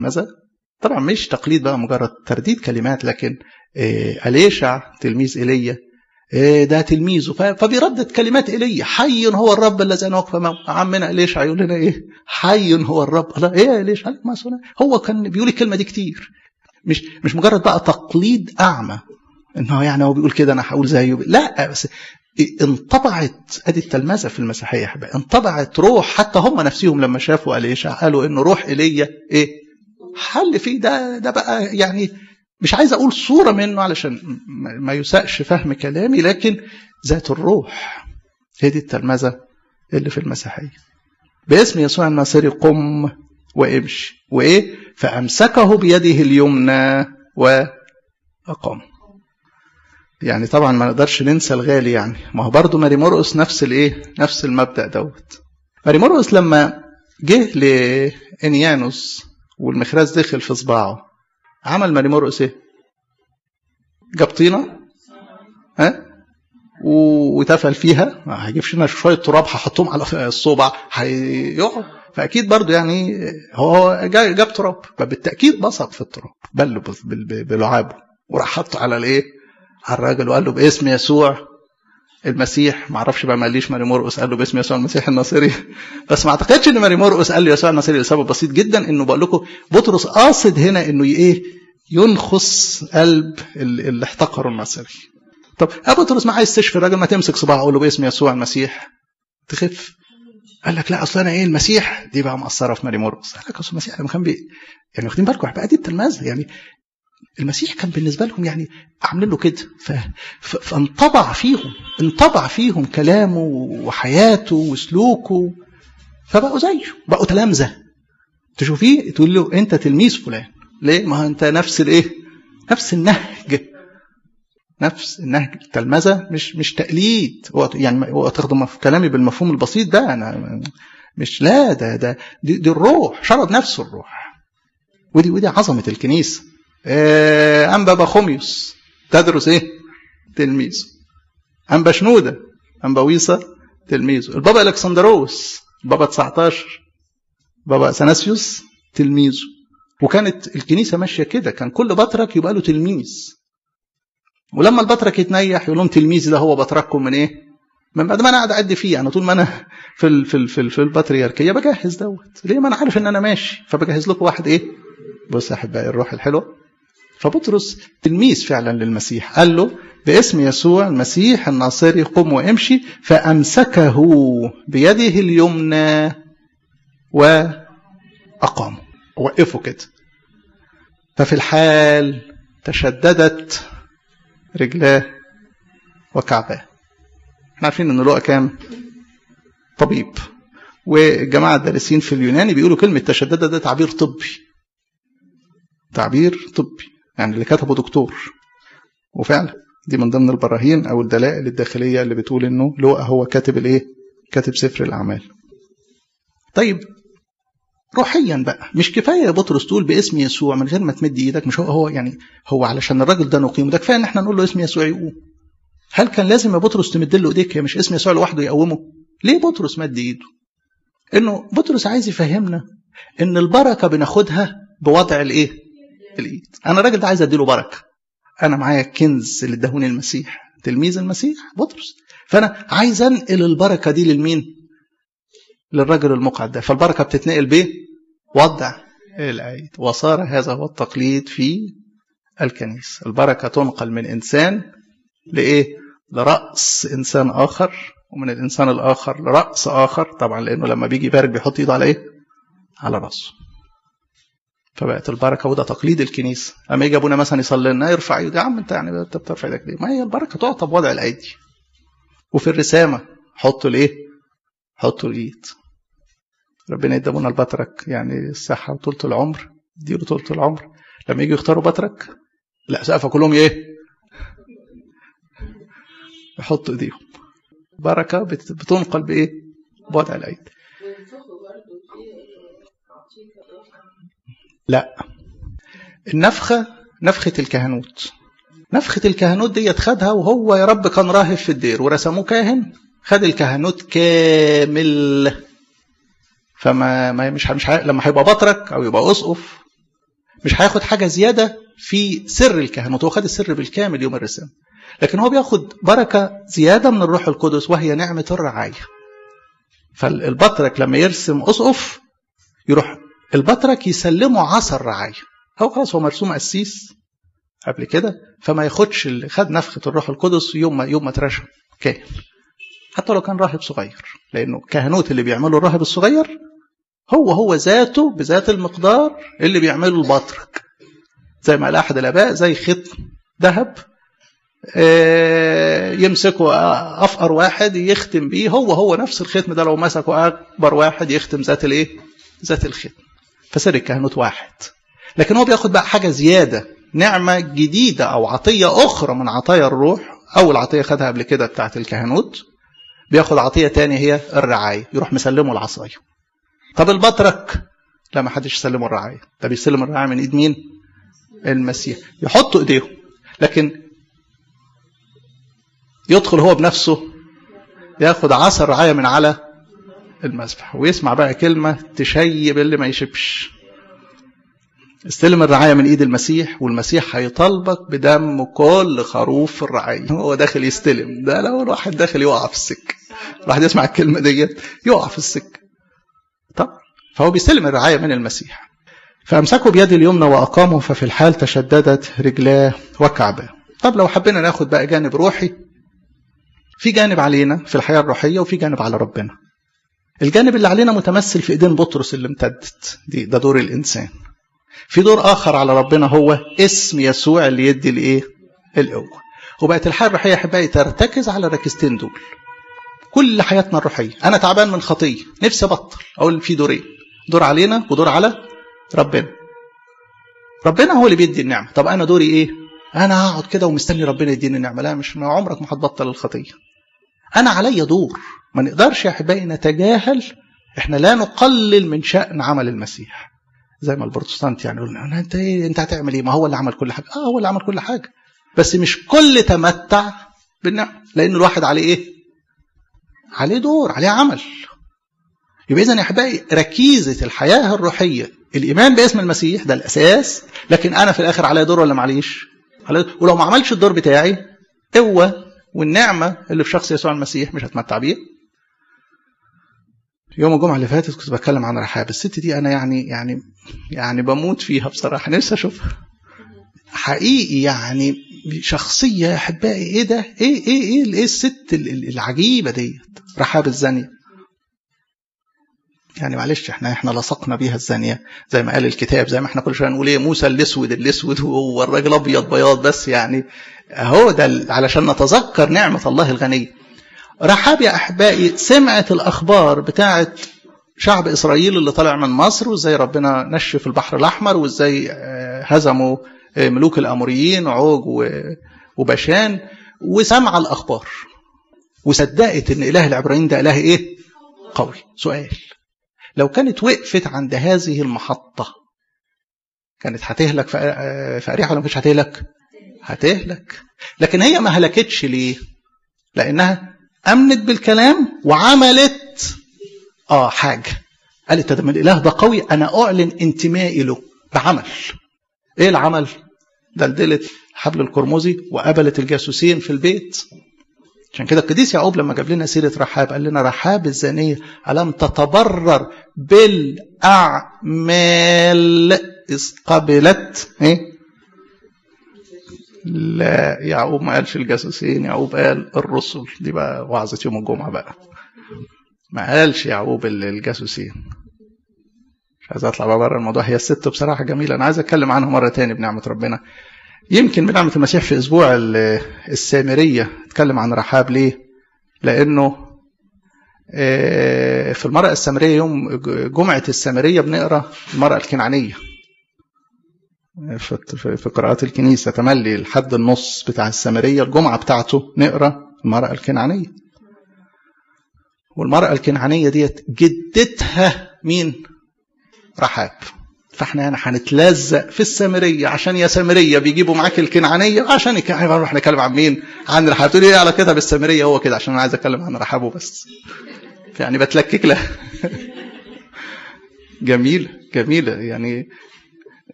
ماذا طبعا مش تقليد بقى مجرد ترديد كلمات لكن إيه أليشع تلميذ إيليا إيه ده تلميذه فبيردد كلمات إيليا حي هو الرب الذي أنا واقف عمنا إليشع يقول لنا إيه حي هو الرب الله إيه يا إليشع ما هو كان بيقول الكلمة دي كتير مش مش مجرد بقى تقليد أعمى إنه يعني هو بيقول كده أنا هقول زيه لا بس انطبعت ادي التلمذه في المسيحيه حبايبي انطبعت روح حتى هم نفسهم لما شافوا اليشع قالوا انه روح ايليا ايه حل فيه ده ده بقى يعني مش عايز اقول صوره منه علشان ما يساءش فهم كلامي لكن ذات الروح هي دي التلمذه اللي في المسيحيه باسم يسوع الناصري قم وامشي وايه فامسكه بيده اليمنى واقام يعني طبعا ما نقدرش ننسى الغالي يعني ما هو برضه ماري مرقس نفس الايه نفس المبدا دوت ماري مرقس لما جه لانيانوس والمخراز دخل في صباعه عمل ماري مرقس ايه جاب طينه ها وتفل فيها ما هيجيبش لنا شويه تراب هحطهم على الصبع هيقعوا فاكيد برضه يعني هو جاب تراب فبالتاكيد بصق في التراب بل بلعابه وراح حطه على الايه على الراجل وقال له باسم يسوع المسيح ما اعرفش بقى ما قاليش ماري مرقس قال له باسم يسوع المسيح الناصري بس ما اعتقدش ان ماري مرقس قال له يسوع الناصري لسبب بسيط جدا انه بقول لكم بطرس قاصد هنا انه ايه ينخص قلب اللي احتقروا الناصري طب يا بطرس ما عايز تشفي الراجل ما تمسك صباعه قول له باسم يسوع المسيح تخف قال لك لا اصل انا ايه المسيح دي بقى مقصره في ماري مرقس قال لك اصل المسيح لما كان بي يعني واخدين بالكم بقى دي التلمذه يعني المسيح كان بالنسبه لهم يعني عاملين له كده ف... ف... فانطبع فيهم انطبع فيهم كلامه وحياته وسلوكه فبقوا زيه بقوا تلامذه تشوفيه تقول له انت تلميذ فلان ليه ما انت نفس الايه نفس النهج نفس النهج التلمذه مش مش تقليد يعني هو تخدم في كلامي بالمفهوم البسيط ده انا مش لا ده ده دي, دي الروح شرب نفسه الروح ودي ودي عظمه الكنيسه آه أنبا بخوميوس تدرس إيه؟ تلميذه أنبا شنودة أنبا ويصة تلميذه البابا الكسندروس البابا 19 بابا اثناسيوس تلميذه وكانت الكنيسه ماشيه كده كان كل بطرك يبقى له تلميذ ولما البطرك يتنيح يقول لهم تلميذي ده هو بطرككم من ايه؟ من بعد ما انا قاعد اعد فيه انا طول ما انا في ال في ال في, ال في البطريركيه بجهز دوت ليه ما انا عارف ان انا ماشي فبجهز لكم واحد ايه؟ بص يا احبائي الروح الحلوه فبطرس تلميذ فعلا للمسيح قال له باسم يسوع المسيح الناصري قم وامشي فامسكه بيده اليمنى واقامه وقفه كده ففي الحال تشددت رجلاه وكعباه احنا عارفين ان لقى كام طبيب والجماعه الدارسين في اليوناني بيقولوا كلمه تشددت ده تعبير طبي تعبير طبي يعني اللي كتبه دكتور وفعلا دي من ضمن البراهين او الدلائل الداخليه اللي بتقول انه لوقا هو كاتب الايه كاتب سفر الاعمال طيب روحيا بقى مش كفايه يا بطرس تقول باسم يسوع من غير ما تمد ايدك مش هو هو يعني هو علشان الراجل ده نقيمه ده كفايه ان احنا نقول له اسم يسوع يقوم هل كان لازم يا بطرس تمد له ايديك مش اسم يسوع لوحده يقومه ليه بطرس مد ايده انه بطرس عايز يفهمنا ان البركه بناخدها بوضع الايه الايد انا الراجل ده عايز اديله بركه انا معايا الكنز اللي اداهوني المسيح تلميذ المسيح بطرس فانا عايز انقل البركه دي للمين للرجل المقعد ده فالبركه بتتنقل بايه وضع الايد وصار هذا هو التقليد في الكنيسه البركه تنقل من انسان لايه لراس انسان اخر ومن الانسان الاخر لراس اخر طبعا لانه لما بيجي يبارك بيحط ايده على ايه على راسه فبقت البركه وده تقليد الكنيسه اما يجي ابونا مثلا يصلي لنا يرفع ايده يا عم انت يعني انت بترفع ايدك ليه؟ ما هي البركه تعطى بوضع الايدي وفي الرسامه حطوا الايه؟ حطوا الايد ربنا يدي ابونا البطرك يعني الصحه وطولة العمر اديله طولة العمر لما يجوا يختاروا بطرك لا سقفه كلهم ايه؟ يحطوا ايديهم بركه بتنقل بايه؟ بوضع الايد لا النفخة نفخة الكهنوت نفخة الكهنوت دي خدها وهو يا رب كان راهب في الدير ورسموه كاهن خد الكهنوت كامل فما ما مش مش لما هيبقى بطرك او يبقى اسقف مش هياخد حاجة زيادة في سر الكهنوت هو خد السر بالكامل يوم الرسام لكن هو بياخد بركة زيادة من الروح القدس وهي نعمة الرعاية فالبطرك لما يرسم أسقف يروح البطرك يسلمه عصا الرعاية هو خلاص هو مرسوم قسيس قبل كده فما ياخدش اللي خد نفخة الروح القدس يوم ما يوم ما اترشم كاهن حتى لو كان راهب صغير لأنه كهنوت اللي بيعمله الراهب الصغير هو هو ذاته بذات المقدار اللي بيعمله البطرك زي ما قال أحد الآباء زي ختم ذهب يمسكوا أفقر واحد يختم بيه هو هو نفس الختم ده لو مسكوا أكبر واحد يختم ذات الإيه؟ ذات الختم فسر الكهنوت واحد لكن هو بياخد بقى حاجة زيادة نعمة جديدة أو عطية أخرى من عطايا الروح أول عطية خدها قبل كده بتاعت الكهنوت بياخد عطية تانية هي الرعاية يروح مسلمه العصاية طب البطرك لا ما حدش يسلمه الرعاية ده بيسلم الرعاية من ايد مين المسيح يحطوا ايديهم لكن يدخل هو بنفسه ياخد عصا الرعاية من على المسبح ويسمع بقى كلمة تشيب اللي ما يشبش استلم الرعاية من ايد المسيح والمسيح هيطالبك بدم كل خروف في الرعاية هو داخل يستلم ده لو الواحد داخل يقع في السكة الواحد يسمع الكلمة ديت يقع في السكة طب فهو بيستلم الرعاية من المسيح فأمسكوا بيد اليمنى وأقاموا ففي الحال تشددت رجلاه وكعباه طب لو حبينا ناخد بقى جانب روحي في جانب علينا في الحياة الروحية وفي جانب على ربنا الجانب اللي علينا متمثل في ايدين بطرس اللي امتدت دي ده دور الانسان في دور اخر على ربنا هو اسم يسوع اللي يدي الايه القوه وبقت الحياه الروحيه احبائي ترتكز على الركستين دول كل حياتنا الروحيه انا تعبان من خطيه نفسي ابطل اقول في دورين دور علينا ودور على ربنا ربنا هو اللي بيدي النعمه طب انا دوري ايه انا هقعد كده ومستني ربنا يديني النعمه لا مش عمرك ما هتبطل الخطيه انا عليا دور ما نقدرش يا احبائي نتجاهل احنا لا نقلل من شأن عمل المسيح زي ما البروتستانت يعني يقولون انت ايه انت هتعمل ايه ما هو اللي عمل كل حاجه اه هو اللي عمل كل حاجه بس مش كل تمتع بالنعمه لان الواحد عليه ايه عليه دور عليه عمل يبقى اذا يا احبائي ركيزه الحياه الروحيه الايمان باسم المسيح ده الاساس لكن انا في الاخر عليا دور ولا معليش ولو ما عملش الدور بتاعي قوه والنعمه اللي في شخص يسوع المسيح مش هتمتع بيه يوم الجمعه اللي فاتت كنت بتكلم عن رحاب الست دي انا يعني يعني يعني بموت فيها بصراحه نفسي اشوفها حقيقي يعني شخصيه يا احبائي ايه ده ايه ايه ايه, إيه الست العجيبه ديت رحاب الزانيه يعني معلش احنا احنا لصقنا بيها الزانيه زي ما قال الكتاب زي ما احنا كل شويه نقول ايه موسى الاسود الاسود وهو الراجل ابيض بياض بس يعني اهو ده علشان نتذكر نعمه الله الغنيه رحاب يا احبائي سمعت الاخبار بتاعه شعب اسرائيل اللي طلع من مصر وازاي ربنا نشف البحر الاحمر وازاي هزموا ملوك الاموريين عوج وبشان وسمع الاخبار وصدقت ان اله العبرانيين ده اله ايه قوي سؤال لو كانت وقفت عند هذه المحطة كانت هتهلك في أريحة ولا ما كانتش هتهلك؟ هتهلك لكن هي ما هلكتش ليه؟ لأنها أمنت بالكلام وعملت آه حاجة قالت ده من الإله ده قوي أنا أعلن انتمائي له بعمل إيه العمل؟ دلدلت حبل القرمزي وقبلت الجاسوسين في البيت عشان كده القديس يعقوب لما جاب لنا سيرة رحاب قال لنا رحاب الزانية ألم تتبرر بالأعمال إذ قبلت إيه؟ لا يعقوب ما قالش الجاسوسين يعقوب قال الرسل دي بقى وعظة يوم الجمعة بقى ما قالش يعقوب الجاسوسين مش عايز اطلع بقى بره الموضوع هي الست بصراحة جميلة أنا عايز أتكلم عنها مرة تاني بنعمة ربنا يمكن بنعمة المسيح في أسبوع السامرية اتكلم عن رحاب ليه؟ لأنه في المرأة السامرية يوم جمعة السامرية بنقرأ المرأة الكنعانية في قراءات الكنيسة تملي لحد النص بتاع السامرية الجمعة بتاعته نقرأ المرأة الكنعانية والمرأة الكنعانية ديت جدتها مين؟ رحاب فاحنا يعني هنتلزق في السامريه عشان يا سامريه بيجيبوا معاك الكنعانيه عشان نروح نتكلم عن مين؟ عن رحاب تقول ايه على كده بالسامريه هو كده عشان انا عايز اتكلم عن رحابه بس. يعني بتلكك له. جميل جميلة يعني